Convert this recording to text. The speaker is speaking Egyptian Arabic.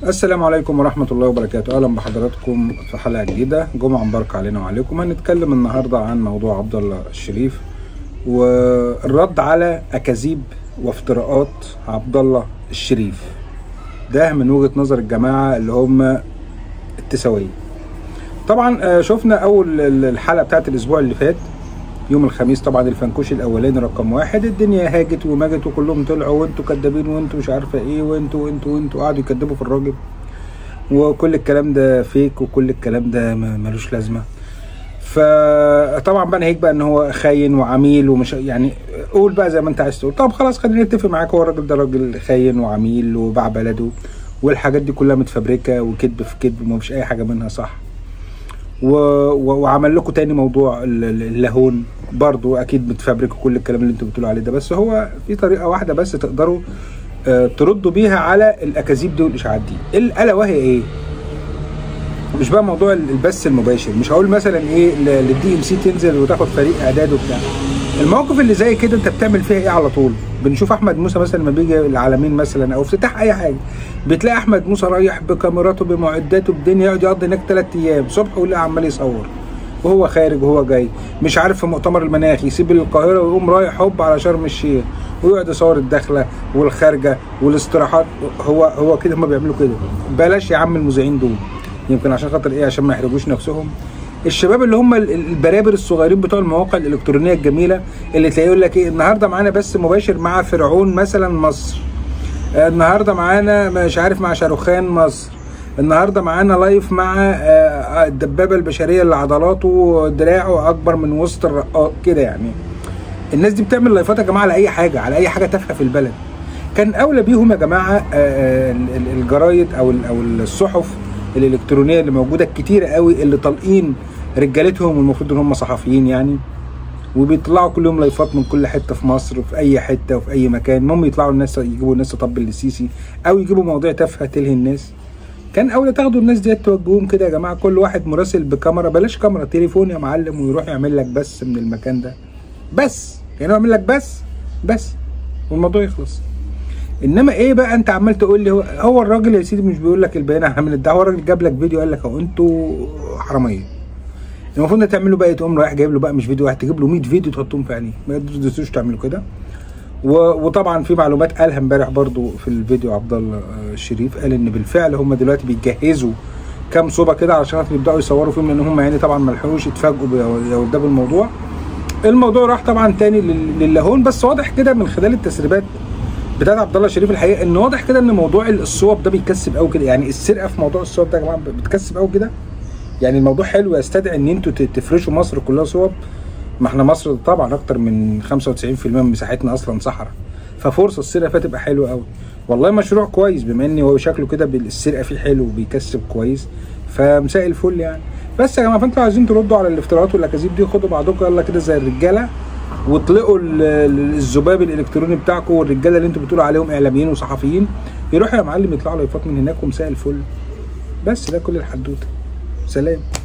السلام عليكم ورحمة الله وبركاته أهلا بحضراتكم في حلقة جديدة جمعة مباركة علينا وعليكم هنتكلم النهاردة عن موضوع عبد الله الشريف والرد على أكاذيب وافتراءات عبد الله الشريف ده من وجهة نظر الجماعة اللي هم التساوية طبعا آه، شفنا أول الحلقة بتاعت الأسبوع اللي فات يوم الخميس طبعا الفنكوش الاولاني رقم واحد الدنيا هاجت وماجت وكلهم طلعوا وانتوا كدابين وانتوا مش عارفه ايه وانتوا وانتوا وانتوا قعدوا يكدبوا في الراجل وكل الكلام ده فيك وكل الكلام ده ما- ملوش لازمه فطبعا بقى ناهيك بقى ان هو خاين وعميل ومش يعني قول بقى زي ما انت عايز تقول طب خلاص خلينا نتفق معاك هو الراجل ده راجل خاين وعميل وباع بلده والحاجات دي كلها متفبركه وكذب في كذب ومفيش اي حاجه منها صح و... و... وعمل لكم تاني موضوع ال- ال- اللاهون برضو اكيد بتفبركوا كل الكلام اللي انتوا بتقولوا عليه ده بس هو في طريقه واحده بس تقدروا آه، تردوا بيها على الاكاذيب دي والاشاعات دي ال- الا وهي ايه مش بقى موضوع ال- البث المباشر مش هقول مثلا ايه للدي ام سي تنزل وتاخد فريق اعداد وبتاع المواقف اللي زي كده انت بتعمل فيها ايه على طول بنشوف احمد موسى مثلا لما بيجي العالمين مثلا او افتتاح اي حاجه بتلاقي احمد موسى رايح بكاميراته بمعداته بدنيا يقعد يقضي هناك ثلاث ايام صبح ولا عمال يصور وهو خارج وهو جاي مش عارف في مؤتمر المناخ يسيب القاهره ويقوم رايح هوب على شرم الشيخ ويقعد يصور الداخله والخارجه والاستراحات هو هو كده هم بيعملوا كده بلاش يا عم المذيعين دول يمكن عشان خاطر ايه عشان ما يحرجوش نفسهم الشباب اللي هم ال- ال- البرابر الصغيرين بتوع المواقع الالكترونيه الجميله اللي تلاقيه يقول لك ايه النهارده معانا بث مباشر مع فرعون مثلا مصر آه، النهارده معانا مش عارف مع شاروخان مصر النهارده معانا لايف مع آه، الدبابه البشريه اللي عضلاته دراعه اكبر من وسط الرقاق كده يعني الناس دي بتعمل لايفات يا جماعه على اي حاجه على اي حاجه تافهه في البلد كان اولى بيهم يا جماعه آه، آه، ال- ال- الجرايد او ال- او الصحف الالكترونيه اللي موجوده كتير قوي اللي طالقين رجالتهم والمفروض ان هم صحفيين يعني وبيطلعوا كل يوم لايفات من كل حته في مصر في اي حته وفي اي مكان المهم يطلعوا الناس يجيبوا الناس تطبل للسيسي او يجيبوا مواضيع تافهه تلهي الناس كان اولى تاخدوا الناس دي توجهوهم كده يا جماعه كل واحد مراسل بكاميرا بلاش كاميرا تليفون يا معلم ويروح يعمل لك بس من المكان ده بس يعني هو يعمل لك بس بس والموضوع يخلص انما ايه بقى انت عمال تقول لي هو, هو الراجل يا سيدي مش بيقول لك البيان من الدعوه الراجل جاب لك فيديو قال لك اهو انتوا حراميه المفروض انك تعملوا بقى تقوم رايح جايب له بقى مش فيديو واحد تجيب له 100 فيديو تحطهم في عينيه ما تدوسوش تعملوا كده و- وطبعا في معلومات قالها امبارح برضو في الفيديو عبد الله آه، الشريف قال ان بالفعل هم دلوقتي بيجهزوا كام صوبه كده علشان خاطر يبداوا يصوروا فيهم لان هم يعني طبعا ما لحقوش يتفاجئوا بيودوا الموضوع الموضوع راح طبعا تاني لل- للاهون بس واضح كده من خلال التسريبات بتاعت عبد الله الشريف الحقيقه ان واضح كده ان موضوع الصوب ده بيكسب قوي كده يعني السرقه في موضوع الصوب ده يا جماعه بتكسب قوي كده يعني الموضوع حلو يستدعي ان انتوا ت- تفرشوا مصر كلها صوب ما احنا مصر طبعا اكتر من 95% من مساحتنا اصلا صحراء ففرصه السرقه فيها تبقى حلوه قوي والله مشروع كويس بما ان هو شكله كده بال- السرقه فيه حلو وبيكسب كويس فمساء الفل يعني بس يا جماعه فانتوا عايزين تردوا على الافتراءات والاكاذيب دي خدوا بعضكم يلا كده زي الرجاله واطلقوا ال- ال- الذباب الالكتروني بتاعكم والرجاله اللي انتوا بتقولوا عليهم اعلاميين وصحفيين يروحوا يا معلم يطلعوا لايفات من هناك ومساء الفل بس ده كل الحدوته سلام